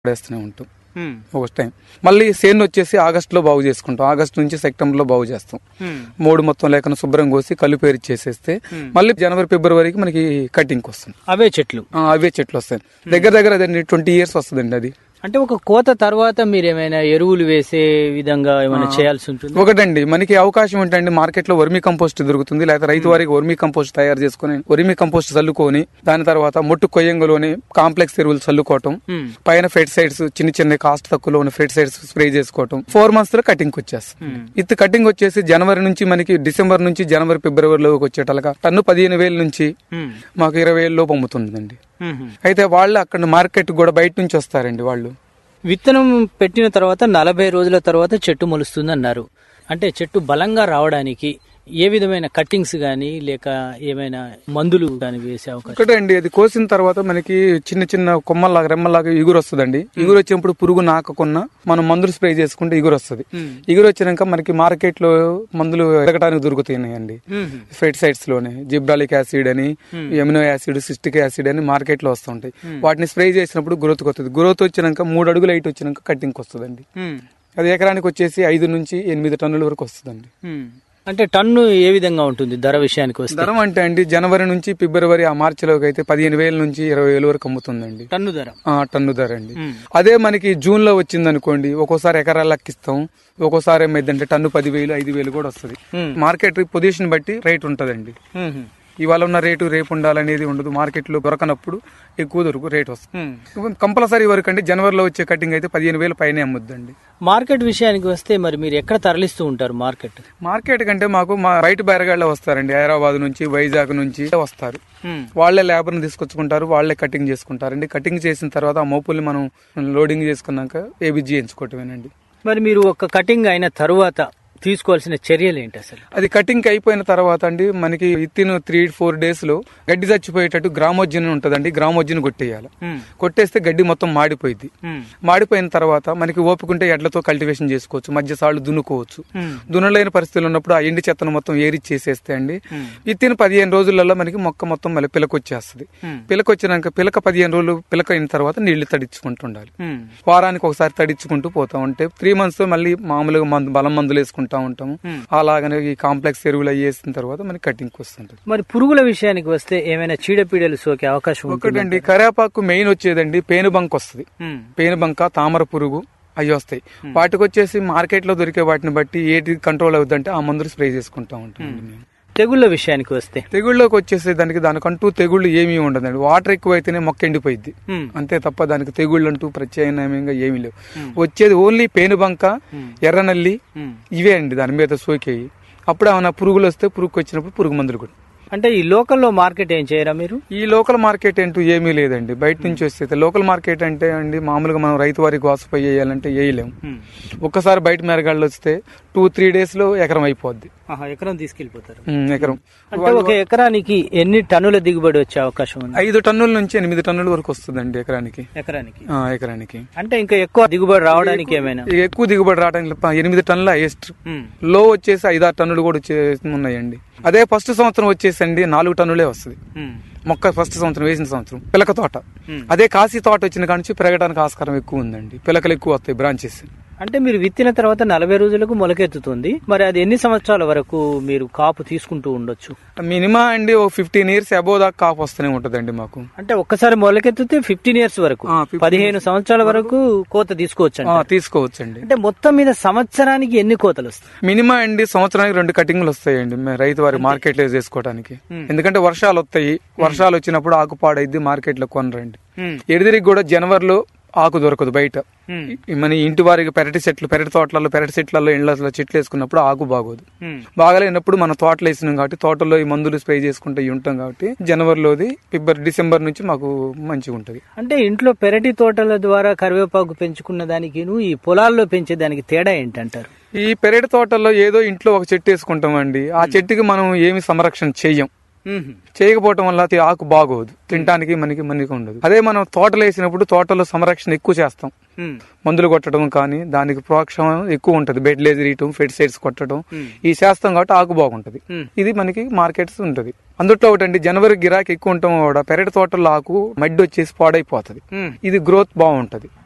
వేస్తూనే ఉంటాం ఒక టైం మళ్ళీ సేన్ వచ్చేసి ఆగస్ట్ లో బాగు చేసుకుంటాం ఆగస్ట్ నుంచి సెప్టెంబర్ లో బాగు చేస్తాం మూడు మొత్తం లేకుండా శుభ్రం కోసి కలిపేరి చేసేస్తే మళ్ళీ జనవరి ఫిబ్రవరికి మనకి కటింగ్ వస్తుంది అవే చెట్లు ఆ, అవే చెట్లు వస్తాయి దగ్గర దగ్గర అదండి ట్వంటీ ఇయర్స్ వస్తుందండి అది అంటే ఒక కోత తర్వాత మీరు ఏమైనా ఎరువులు వేసే విధంగా ఏమైనా చేయాల్సి ఉంటుంది ఒకటండి మనకి అవకాశం ఏంటంటే మార్కెట్ లో వర్మీ కంపోస్ట్ దొరుకుతుంది లేకపోతే రైతు వారికి వర్మీ కంపోస్ట్ తయారు చేసుకుని వర్మీ కంపోస్ట్ చల్లుకొని దాని తర్వాత మొట్టు కొయ్యంగలోని కాంప్లెక్స్ ఎరువులు చల్లుకోవటం పైన ఫెర్టిసైడ్స్ చిన్న చిన్న కాస్ట్ తక్కువలో ఉన్న ఫెర్టిసైడ్స్ స్ప్రే చేసుకోవటం ఫోర్ మంత్స్ లో కటింగ్ వచ్చేస్తుంది ఇది కటింగ్ వచ్చేసి జనవరి నుంచి మనకి డిసెంబర్ నుంచి జనవరి ఫిబ్రవరిలోకి వచ్చేటలాగా టన్ను పదిహేను వేల నుంచి మాకు ఇరవై వేల లోపు అమ్ముతుందండి అయితే వాళ్ళు అక్కడ మార్కెట్ కూడా బయట నుంచి వస్తారండి వాళ్ళు విత్తనం పెట్టిన తర్వాత నలభై రోజుల తర్వాత చెట్టు మొలుస్తుంది అన్నారు అంటే చెట్టు బలంగా రావడానికి ఏ విధమైన కట్టింగ్స్ గానీ లేక ఏమైనా మందులు గాని వేసే అవకాశం ఒకటే అండి అది కోసిన తర్వాత మనకి చిన్న చిన్న కొమ్మల్లాగా రెమ్మల్లాగా ఇగురు వస్తుందండి ఇగురు వచ్చినప్పుడు పురుగు నాకకున్నా మనం మందులు స్ప్రే చేసుకుంటే ఇగురు వస్తుంది ఇగురు వచ్చినాక మనకి మార్కెట్ లో మందులు ఎదగడానికి దొరుకుతున్నాయండి ఫెర్టిసైడ్స్ లోనే జిబ్రాలిక్ యాసిడ్ అని ఎమినో యాసిడ్ సిస్టిక్ యాసిడ్ అని మార్కెట్ లో వస్తుంటాయి వాటిని స్ప్రే చేసినప్పుడు గ్రోత్ వస్తుంది గ్రోత్ వచ్చినాక మూడు అడుగులు హైట్ వచ్చినాక కటింగ్ వస్తుందండి అది ఎకరానికి వచ్చేసి ఐదు నుంచి ఎనిమిది టన్నుల వరకు వస్తుందండి అంటే టన్ను ఏ విధంగా ఉంటుంది ధర విషయానికి వస్తే ధరం అంటే అండి జనవరి నుంచి ఫిబ్రవరి ఆ మార్చిలోకి అయితే పదిహేను వేల నుంచి ఇరవై వేల వరకు అమ్ముతుందండి టన్ను ధర ఆ, టన్ను ధర అండి అదే మనకి జూన్ లో వచ్చింది అనుకోండి ఒక్కోసారి ఎకరాలు లెక్కిస్తాం ఒక్కోసారి ఏమైందంటే టన్ను పదివేలు ఐదు వేలు కూడా వస్తుంది మార్కెట్ పొజిషన్ బట్టి రేట్ ఉంటదండి ఇవాళ ఉన్న రేటు రేపు ఉండాలనేది ఉండదు మార్కెట్ లో దొరకనప్పుడు ఎక్కువ దొరుకు రేట్ వస్తుంది కంపల్సరీ వరకు అంటే జనవరిలో వచ్చే కటింగ్ అయితే పదిహేను వేలు పైనే అమ్ముద్దండి మార్కెట్ విషయానికి వస్తే మరి మీరు ఎక్కడ తరలిస్తూ ఉంటారు మార్కెట్ మార్కెట్ కంటే మాకు మా బయట బేరగాళ్ళే వస్తారండి హైదరాబాద్ నుంచి వైజాగ్ నుంచి వస్తారు వాళ్ళే లేబర్ ని తీసుకొచ్చుకుంటారు వాళ్ళే కటింగ్ చేసుకుంటారండి కటింగ్ చేసిన తర్వాత ఆ మోపుల్ని మనం లోడింగ్ చేసుకున్నాక ఏబిజీ ఎంచుకోవటమేనండి మరి మీరు ఒక కటింగ్ అయిన తరువాత తీసుకోవాల్సిన చర్యలు ఏంటి అసలు అది కటింగ్ అయిపోయిన తర్వాత అండి మనకి వితిన్ త్రీ ఫోర్ డేస్ లో గడ్డి చచ్చిపోయేటట్టు గ్రామోజ్జన్ ఉంటదండి గ్రామోజ్జన్ కొట్టేయాలి కొట్టేస్తే గడ్డి మొత్తం మాడిపోయింది మాడిపోయిన తర్వాత మనకి ఓపికంటే ఎడ్లతో కల్టివేషన్ చేసుకోవచ్చు మధ్య సార్లు దున్నుకోవచ్చు దున్నలేని పరిస్థితులు ఉన్నప్పుడు ఆ ఎండి చెత్తను మొత్తం ఏరి చేసేస్తే అండి వితిన్ పదిహేను రోజులలో మనకి మొక్క మొత్తం మళ్ళీ పిలక వచ్చేస్తుంది పిలక వచ్చినాక పిలక పదిహేను రోజులు పిలక అయిన తర్వాత నీళ్లు తడించుకుంటూ ఉండాలి వారానికి ఒకసారి తడించుకుంటూ పోతా ఉంటే త్రీ మంత్స్ మళ్ళీ మామూలుగా మందు బలం మందులు వేసుకుంటా ఉంటాము అలాగనే ఈ కాంప్లెక్స్ ఎరువులు అవి వేసిన తర్వాత మనకి కటింగ్ వస్తుంటది మరి పురుగుల విషయానికి వస్తే ఏమైనా చీడపీడలు సోకే అవకాశం ఉంటుంది ఒకటండి కరేపాకు మెయిన్ వచ్చేదండి పేనుబంక వస్తుంది పేనుబంక తామర పురుగు అవి వస్తాయి వాటికి వచ్చేసి మార్కెట్ లో దొరికే వాటిని బట్టి ఏది కంట్రోల్ అవుతుందంటే ఆ మందులు స్ప్రే చేసుకుంటా ఉంటాం మేము తెగుళ్ళ విషయానికి వస్తే తెగుళ్ళలోకి వచ్చేసి దానికి దానికంటూ తెగుళ్ళు ఏమీ ఉండదండి వాటర్ ఎక్కువ అయితేనే మొక్క ఎండిపోయింది అంతే తప్ప దానికి తెగుళ్ళు అంటూ ప్రత్యామ్నాయంగా ఏమీ లేవు వచ్చేది ఓన్లీ పేనుబంక ఎర్రనల్లి ఇవే అండి దాని మీద సోకేయి అప్పుడు ఏమైనా పురుగులు వస్తే పురుగు వచ్చినప్పుడు పురుగు మందులు కూడా అంటే ఈ లోకల్లో మార్కెట్ ఏం చేయరా మీరు ఈ లోకల్ మార్కెట్ అంటూ ఏమీ లేదండి బయట నుంచి వస్తే లోకల్ మార్కెట్ అంటే అండి మామూలుగా మనం రైతు వారికి వాసుపై వేయాలంటే వేయలేము ఒక్కసారి బయట మెరగాళ్ళు వస్తే టూ త్రీ డేస్ లో ఎకరం అయిపోద్ది ఆహా, ఎకరం తీసుకెళ్లిపోతారు ఉమ్, ఎకరం అంటే ఒక ఎకరానికి ఎన్ని టన్నుల దిగుబడి వచ్చే అవకాశం ఉంది ఐదు టన్నుల నుంచి ఎనిమిది టన్నుల వరకు వస్తుందండి ఎకరానికి ఎకరానికి ఆ, ఎకరానికి అంటే ఇంకా ఎక్కువ దిగుబడి రావడానికి ఏమైనా ఇక ఎక్కువ దిగుబడి రావడానికి ప- ఎనిమిది టన్నుల హైయెస్ట్ ఉమ్. లో వచ్చేసి ఐదారు టన్నులు కూడా వచ్చే ఉన్నాయండి అదే ఫస్ట్ సంవత్సరం వచ్చేసండి నాలుగు టన్నులే వస్తుంది ఉమ్. మొక్క ఫస్ట్ సంవత్సరం వేసిన సంవత్సరం పిలక తోట అదే కాశీ తోట వచ్చిన కాడ నుంచి పెరగడానికి ఆస్కారం ఎక్కువ ఉందండి పిలకలు ఎక్కువ వస్తాయి బ్రాంచెస్ అంటే మీరు విత్తిన తర్వాత నలభై రోజులకు మొలకెత్తుతుంది మరి అది ఎన్ని సంవత్సరాల వరకు మీరు కాపు తీసుకుంటూ ఉండొచ్చు మినిమం అండి ఒక ఫిఫ్టీన్ ఇయర్స్ అబోవ్ దాకా కాపు వస్తూనే ఉంటదండి మాకు అంటే ఒక్కసారి మొలకెత్తితే ఫిఫ్టీన్ ఇయర్స్ వరకు ఆ, 15 పదిహేను సంవత్సరాల వరకు కోత తీసుకోవచ్చు ఆ, తీసుకోవచ్చండి అంటే మొత్తం మీద సంవత్సరానికి ఎన్ని కోతలు వస్తాయి మినిమం అండి సంవత్సరానికి రెండు కటింగ్లు వస్తాయండి మే- రైతు వారి మార్కెట్ లో చేసుకోవడానికి ఎందుకంటే వర్షాలు వస్తాయి వర్షాలు వచ్చినప్పుడు ఆకు పాడైద్ది మార్కెట్ లో కొనరండి ఎడిదిరికి కూడా జనవరిలో ఆకు దొరకదు బయట ఈ మన ఇంటి వారికి పెరటి చెట్లు పెరటి తోటలలో పెరటి చెట్లలో ఇళ్లలో చెట్లు వేసుకున్నప్పుడు ఆకు బాగోదు బాగలేనప్పుడు మన తోటలు వేసినాం కాబట్టి తోటలో ఈ మందులు స్ప్రే చేసుకుంటే ఇవి ఉంటాం కాబట్టి జనవరిలోది ఫిబ్రవరి డిసెంబర్ నుంచి మాకు మంచిగా ఉంటది అంటే ఇంట్లో పెరటి తోటల ద్వారా కరివేపాకు పెంచుకున్న దానికి ఈ పొలాల్లో పెంచే దానికి తేడా ఏంటంటారు ఈ పెరటి తోటల్లో ఏదో ఇంట్లో ఒక చెట్టు వేసుకుంటామండి ఆ చెట్టుకి మనం ఏమి సంరక్షణ చెయ్యం చేయకపోవటం వల్ల అది ఆకు బాగోదు తినడానికి మనకి మనకి ఉండదు అదే మనం తోటలు వేసినప్పుడు తోటలో సంరక్షణ ఎక్కువ చేస్తాం మందులు కొట్టడం కానీ దానికి ప్రోక్షం ఎక్కువ ఉంటది బెడ్ లేజరీయటం ఫెర్టిసైడ్స్ కొట్టడం ఈ చేస్తాం కాబట్టి ఆకు బాగుంటది ఇది మనకి మార్కెట్స్ ఉంటది అందుట్లో ఒకటండి జనవరి గిరాకీ ఎక్కువ ఉండటం కూడా పెరటి తోటల్లో ఆకు మడ్డి వచ్చేసి పాడైపోతది ఇది గ్రోత్ బాగుంటది